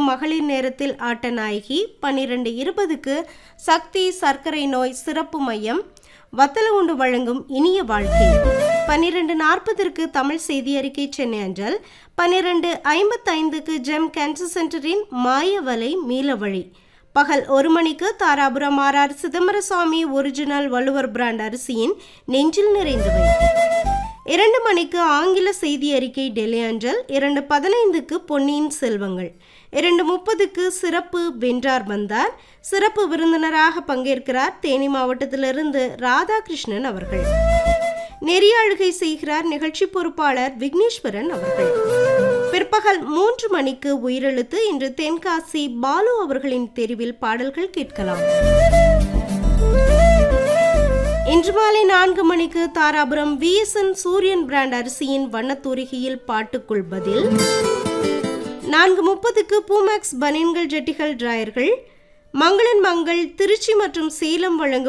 மகளிர் நேரத்தில் ஆட்ட நாயகி பன்னிரெண்டு இருபதுக்கு சக்தி சர்க்கரை நோய் சிறப்பு மையம் வத்தலகுண்டு வழங்கும் இனிய வாழ்க்கை பன்னிரெண்டு நாற்பதற்கு தமிழ் செய்தி அறிக்கை சென்னை அஞ்சல் பன்னிரெண்டு ஐம்பத்தைந்துக்கு ஜெம் கேன்சர் சென்டரின் மாயவலை மீளவழி பகல் ஒரு மணிக்கு Dharapuram RR Chidambarasamy original Valluvar brand அரிசியின் நெஞ்சில் நிறைந்தவை இரண்டு மணிக்கு ஆங்கில செய்தி அறிக்கை டெல்லி அஞ்சல் இரண்டு பதினைந்துக்கு பொன்னியின் செல்வங்கள் இரண்டு முப்பதுக்கு சிறப்பு வென்றார் வந்தார் சிறப்பு விருந்தினராக பங்கேற்கிறார் தேனி மாவட்டத்திலிருந்து ராதாகிருஷ்ணன் அவர்கள் நெறியாழுகை செய்கிறார் நிகழ்ச்சி பொறுப்பாளர் விக்னேஸ்வரன் அவர்கள் பிற்பகல் மூன்று மணிக்கு உயிரெழுத்து இன்று தென்காசி பாலு அவர்களின் தெரிவில் பாடல்கள் கேட்கலாம் இன்று மாலை நான்கு மணிக்கு தாராபுரம் விஎஸ்என் சூரியன் பிராண்ட் அரிசியின் வண்ணத்தூரிகையில் பாட்டுக்குள் பதில் நான்கு முப்பதுக்கு பூமேக்ஸ் பனியன்கள் ஜெட்டிகள் டிராயர்கள் மங்களன் மங்கள் திருச்சி மற்றும் சேலம் வழங்கும்